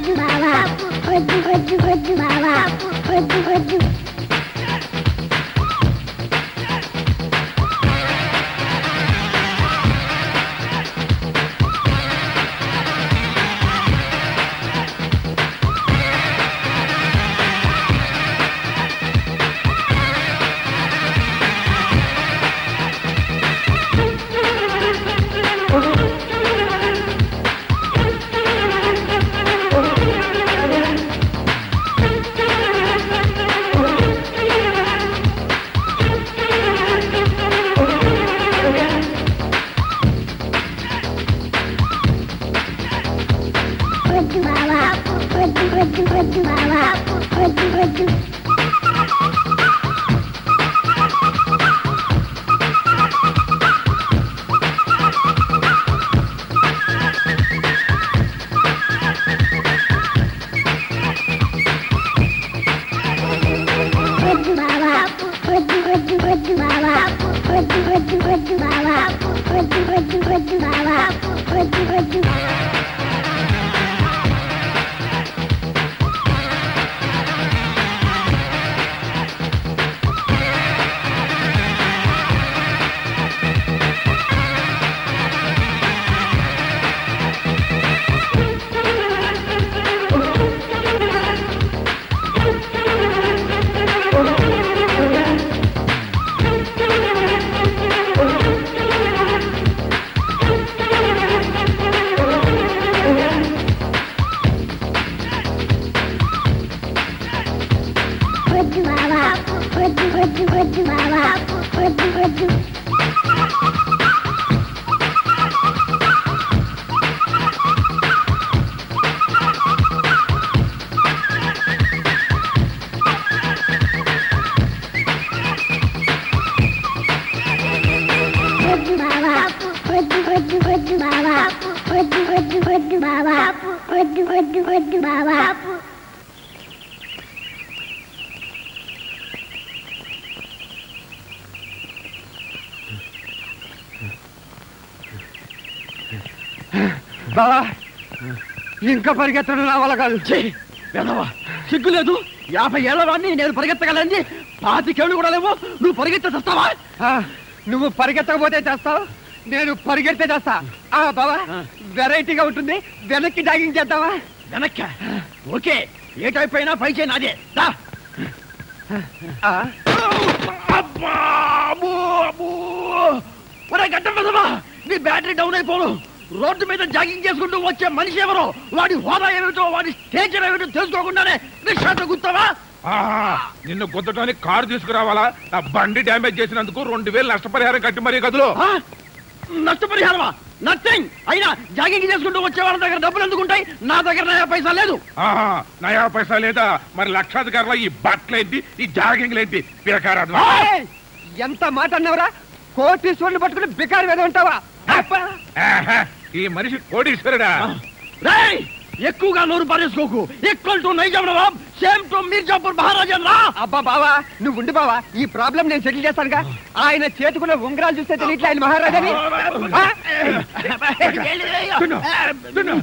వద్దు బావా వద్దు వద్దు వద్దు బావా వద్దు వద్దు వద్దు బావా వద్దు వద్దు వద్దు బావా వద్దు వద్దు వద్దు బావా వద్దు వద్దు వద్దు బావా వద్దు వద్దు వద్దు బావా వద్దు వద్దు వద్దు బావా వద్దు వద్దు వద్దు బావా వద్దు వద్దు వద్దు బావా వద్దు వద్దు వద్దు బావా వద్దు వద్దు వద్దు బావా వద్దు వద్దు వద్దు బావా వద్దు వద్దు వద్దు బావా బావా ఇంకా పరిగెత్తడం నా వల్ల కాదు వెదవా సిగ్గు లేదు యాభై ఏళ్ళ వాడిని నేను పరిగెత్తగలని పాతికేళ్ళు కూడా లేవు నువ్వు పరిగెత్త చస్తావా ఆ, నువ్వు పరిగెత్తకపోతే చేస్తావు నేను పరిగెడితే చేస్తా ఆ బావా వెరైటీగా ఉంటుంది వెనక్కి జాగింగ్ చేద్దామా వెనక్క ఓకే ఏ టైప్ అయినా పై చేయి నాదే దా. ఆ, అబ్బా, అబ్బో, అబ్బో. ఒరే గడ్డ వెదవా నీ బ్యాటరీ డౌన్ అయిపోను రోడ్డు మీద జాగింగ్ చేసుకుంటూ వచ్చే మనిషి ఎవరో వాడి హోదా ఏమిటో వాడి స్టేచర్ ఏమిటో తెలుసుకోకుండానే రిక్షాతో గుర్తావా ఆహా, నిన్ను గుద్దటానికి కారు తీసుకురావాలా నా బండి డ్యామేజ్ చేసినందుకు రెండు వేలు నష్టపరిహారం కట్టి మరీ గదులు ఆ? నష్టపరిహారమా నథింగ్ అయినా జాగింగ్ చేసుకుంటూ వచ్చే వాళ్ళ దగ్గర డబ్బులు ఎందుకుంటాయి నా దగ్గర నయా పైసా లేదు ఆహా, నయా పైసా లేదా మరి లక్షాధికారుల ఈ బట్టలేంటి ఈ జాగింగ్లేంటి పిరకారాదు ఏయ్! ఎంత మాట అన్నవరా కోటీశ్వరుని పట్టుకుని బికారి మీద ఉంటావా అబ్బా! ఆహా, ఈ మనిషి కోటీశ్వరుడా రేయ్ ఎక్కువగా నోరు పారేసుకోకు equal to Nizam Nawab same to Mirzapur మహారాజన్ రా అబ్బా బావా నువ్వు ఉండి బావా ఈ ప్రాబ్లం నేను సెటిల్ చేస్తానుగా ఆయన చేతుకున్న ఉంగరాలు చూస్తే తెలియట్లే ఆయన మహారాజాని ఆ? దున్ను, దున్ను.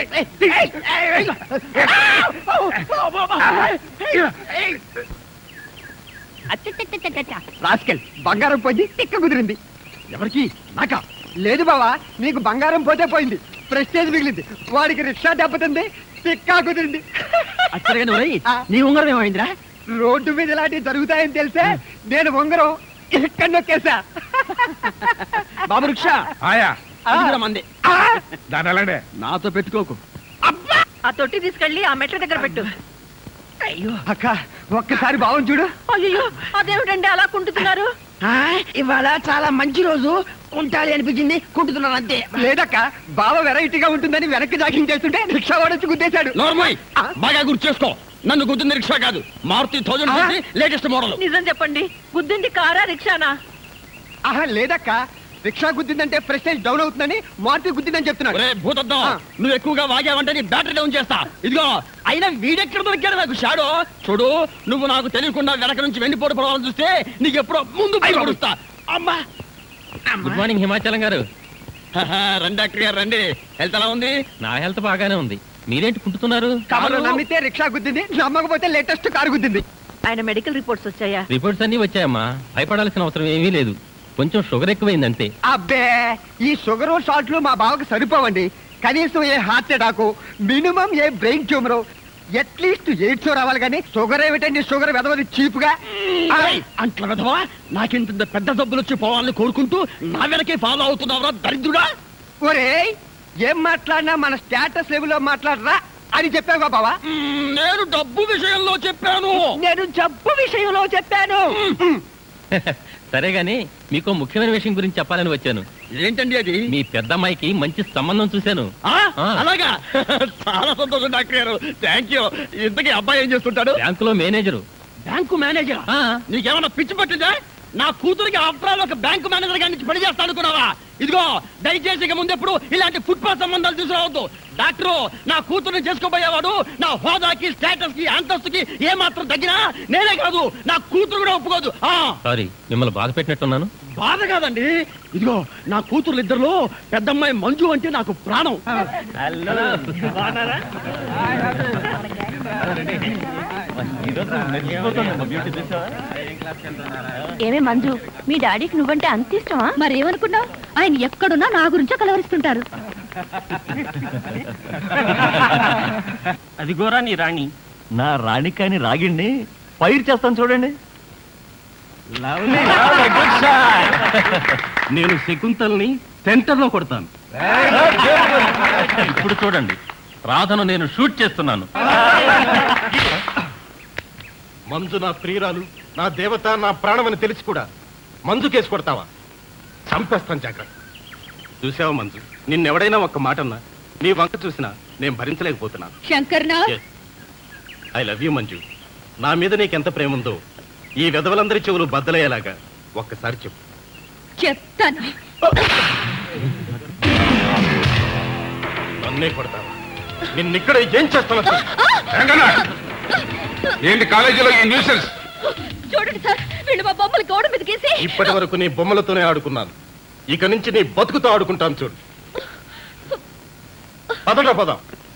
రాస్కెల్ బంగారం పోయింది తిక్క కుదిరింది ఎవరికి నాకా లేదు బావా నీకు బంగారం పోతే పోయింది ప్రెస్టేజ్ మిగిలింది వాడికి రిక్షా దెబ్బతింది తిక్కా కుదిరింది అచ్చరగానే ఒరేయ్, ఆ. నీ ఉంగరం ఏమైందిరా రోడ్డు మీద ఇలాంటివి జరుగుతాయని తెలిసే నేను ఉంగరం ఇక్కడ నొక్కేసా బాబు రిక్షా ఆయా ఇదిగోరా మంది దాని ఎలాండే నాతో పెట్టుకోకు ఆ తొట్టి తీసుకెళ్ళి ఆ మెట్ల దగ్గర పెట్టు అయ్యో అక్క ఒక్కసారి బావం చూడు అయ్యో అదేమిటండి అలా కుంటున్నారు ఆ, ఇవాళ చాలా మంచి రోజు కుంటాలి అనిపించింది కుంటున్నాను అంతే లేదక్క బావ వెరైటీగా ఉంటుందని వెనక్కి జాగింగ్ చేస్తుంటే రిక్షా వాడొచ్చి గుద్దేశాడు నోర్మోయ్ బాగా గుర్తు చేసుకో నన్ను గుర్తుంది రిక్షా కాదు మారుతి థౌజండ్ లేటెస్ట్ మోడల్ నిజం చెప్పండి గుద్దింది కారా రిక్షానా ఆహా లేదక్క రిక్షా గుద్దిందంటే ప్రెస్టేజ్ డౌన్ అవుతుందని మార్పు గుద్దిందని చెప్తున్నాడు ఒరే భూతద్దం ఆ. నువ్వు ఎక్కువగా వాగావంటే నీ బ్యాటరీ డౌన్ చేస్తా ఇదిగో అయినా వీడెక్కడ దొరికాడు నాకు షాడో చూడు నువ్వు నాకు తెలియకుండా వెనక నుంచి వెండిపోటు పడవాలని చూస్తే నీకు ఎప్పుడో ముందు పడుస్తా అమ్మా గుడ్ మార్నింగ్ హిమాచలం గారు రండి డాక్టర్ గారు రండి హెల్త్ ఎలా ఉంది నా హెల్త్ బాగానే ఉంది మీరేంటి కుంటున్నారు కారు నమ్మితే రిక్షా గుద్దింది నమ్మకపోతే లేటెస్ట్ కారు గుద్దింది ఆయన మెడికల్ రిపోర్ట్స్ వచ్చాయా రిపోర్ట్స్ అన్ని వచ్చాయమ్మా భయపడాల్సిన అవసరం ఏమీ లేదు కొంచెం షుగర్ ఎక్కువైంది అంతే అబ్బే ఈ షుగర్ షార్ట్లు మా బావకు సరిపోవండి కనీసం a heart attack minimum a brain tumour at least AIDS రావాలి కానీ షుగర్ ఏమిటండి షుగర్ వెదవది చీప్ గా ఏయ్, అంట్ల విధవా నాకింత పెద్ద డబ్బులు వచ్చి పోవాలని కోరుకుంటూ నా వెనకే ఫాలో అవుతున్నావురా దరిద్రుడా ఒరే ఏం మాట్లాడినా మన స్టేటస్ లెవెల్లో మాట్లాడరా అని చెప్పావు బావా మ్మ్, నేను డబ్బు విషయంలో చెప్పాను నేను జబ్బు విషయంలో చెప్పాను సరే గాని మీకు ముఖ్యమైన విషయం గురించి చెప్పాలని వచ్చాను ఏంటండి అది మీ పెద్దమ్మాయికి మంచి సంబంధం చూశాను ఆ? ఆ. అలాగా చాలా సంతోషం డాక్టర్ గారు థ్యాంక్ యూ ఇంతకీ అబ్బాయి ఏం చేస్తుంటాడు బ్యాంకులో మేనేజరు బ్యాంకు మేనేజర్ ఆ. నీకేమన్నా పిచ్చి పట్టిందా నా కూతురికి ఆఫ్టర్ ఒక బ్యాంకు మేనేజర్ గారి నుంచి పని చేస్తా అనుకున్నావా ఇదిగో దయచేసి ఇక ముందెప్పుడు ఇలాంటి ఫుట్పాత్ సంబంధాలు తీసుకురావద్దు డాక్టరు నా కూతురుని చేసుకోబోయేవాడు నా హోదాకి స్టేటస్ కి అంతస్తుకి ఏ మాత్రం తగ్గినా నేనే కాదు నా కూతురు కూడా ఒప్పుకోదు ఆ సారీ మిమ్మల్ని బాధ పెట్టినట్టున్నాను బాధ కాదండి ఇదిగో నా కూతురు ఇద్దరులో పెద్దమ్మాయి మంజు అంటే నాకు ప్రాణం బాగున్నారా? ఏమే మంజు మీ డాడీకి నువ్వంటే అంత ఇష్టమా మరేమనుకున్నావు ఆయన ఎక్కడున్నా నా గురించే కలవరిస్తుంటారు అదిగోరా నీ రాణి నా రాణి కాని రాగిండి పైరు చేస్తాను చూడండి నేను శకుంతల్ని సెంటర్ లో కొడతాను ఇప్పుడు చూడండి రాధను నేను షూట్ చేస్తున్నాను మంజు నా ప్రియురాలు నా దేవత నా ప్రాణమని తెలిసి కూడా మంజు కేసు కొడతావా చంపేస్తాను జాగ్రత్త చూసావా మంజు నిన్నెవడైనా ఒక్క మాట అన్నా నీ వంక చూసినా నేను భరించలేకపోతున్నాను శంకర్నా ఐ లవ్ యూ మంజు నా మీద నీకెంత ప్రేమ ఉందో ఈ విధవలందరి చెవులు బద్దలయ్యేలాగా ఒక్కసారి చెప్పు చెప్తాను నన్నే కొడతావా నిన్నిక్కడ ఏం చేస్తాను అసలు? రంగనా! ఏంటి కాలేజీలో ఈ న్యూసెన్స్ చూడండి సార్ వీళ్ళు మా బొమ్మలు గోడ మీద గీసి ఇప్పటి వరకు నీ బొమ్మలతోనే ఆడుకున్నాను ఇక నుంచి నీ బతుకుతో ఆడుకుంటాను చూడు పదరా పద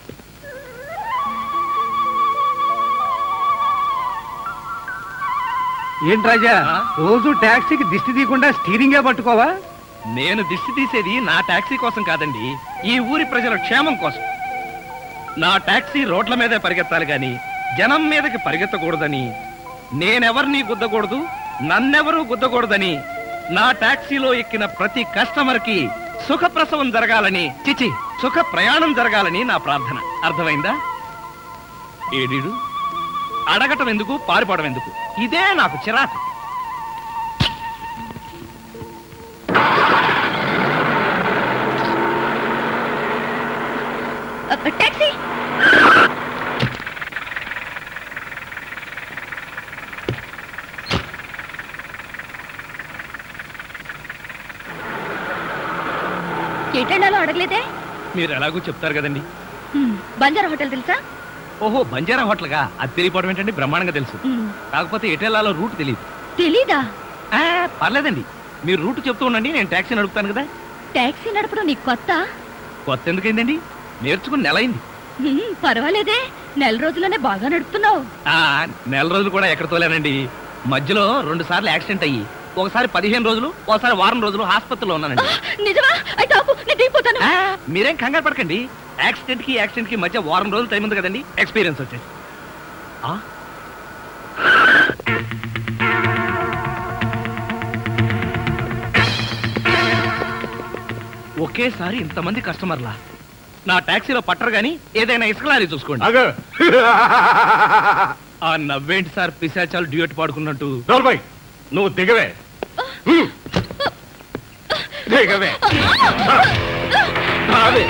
ఏంటి రాజా రోజు టాక్సీకి దిష్టి తీయకుండా స్టీరింగే పట్టుకోవా నేను దిష్టి తీసేది నా టాక్సీ కోసం కాదండి ఈ ఊరి ప్రజల క్షేమం కోసం నా టాక్సీ రోడ్ల మీదే పరిగెత్తాలి గాని జనం మీదకి పరిగెత్తకూడదని నేనెవరిని గుద్దకూడదు నన్నెవరూ గుద్దకూడదని నా టాక్సీలో ఎక్కిన ప్రతి కస్టమర్ కి సుఖప్రసవం జరగాలని చిచి సుఖ ప్రయాణం జరగాలని నా ప్రార్థన అర్థమైందా ఏడీడు అడగటం ఎందుకు పారిపోవడం ఎందుకు ఇదే నాకు చిరాకు టాక్సీ ఎటెండాలో అడగలేదే మీరు ఎలాగో చెప్తారు కదండి హ్మ్, బంజారా హోటల్ తెలుసా ఓహో బంజారా హోటల్గా అది తెలియపోవడం ఏంటంటే బ్రహ్మాండంగా తెలుసు హ్మ్, కాకపోతే ఎటెల్లాలో రూట్ తెలియదు తెలీదా ఆ, పర్లేదండి మీరు రూట్ చెప్తూ ఉండండి నేను ట్యాక్సీ నడుపుతాను కదా టాక్సీ నడపడం నీకు కొత్త కొత్త ఎందుకైందండి నేర్చుకుని నెల అయింది హ్మ్, పర్వాలేదే నెల రోజుల్లోనే బాగా నడుపుతున్నావు ఆ, నెల రోజులు కూడా ఎక్కడ తోలేనండి మధ్యలో రెండు సార్లు యాక్సిడెంట్ అయ్యి ఒకసారి పదిహేను రోజులు ఒకసారి వారం రోజులు హాస్పిటల్లో ఉన్నానండి నిజమా అయితే ఆపు నేను దిగిపోతాను ఆ, మీరేం కంగారు పడకండి యాక్సిడెంట్ కి యాక్సిడెంట్ కి మధ్య వారం రోజులు టైం ఉంది కదండి ఎక్స్పీరియన్స్ వచ్చేసి ఆ? ఒకేసారి ఇంతమంది కస్టమర్లా నా టాక్సీలో పట్టరు గాని ఏదైనా ఇసుక లారీ చూసుకోండి అగ ఆ నవ్వేంటి సార్ పిశాచాలు డ్యూట్ పాడుకున్నట్టు డోల్బాయ్ నువ్వు దిగవే హ్మ్. దిగవే అదే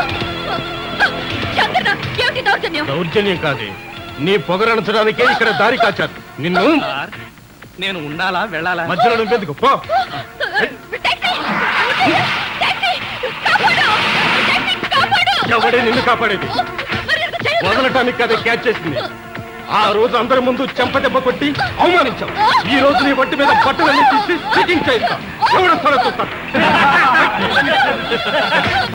శంకర్ ఏమిటి దౌర్జన్యం దౌర్జన్యం కాదే నీ పొగరణించడానికే ఇక్కడ దారి కాచారు నిన్ను సార్ నేను ఉండాలా వెళ్ళాలా మధ్యలో నింపేందుకు పో టాక్సీ టాక్సీ కాపాడు టాక్సీ కాపాడు ఎవడే నిన్ను కాపాడేది మర్యాద చేయొద్దు. వదలటానికి కదా క్యాచ్ చేసింది ఆ రోజు అందరి ముందు చెంపదెబ్బ కొట్టి అవమానించాం ఈ రోజు నీ ఒంటి మీద బట్టలన్నీ తీసి ఫిట్టింగ్ చేయిస్తాం ఎవడొస్తాడో చూస్తాం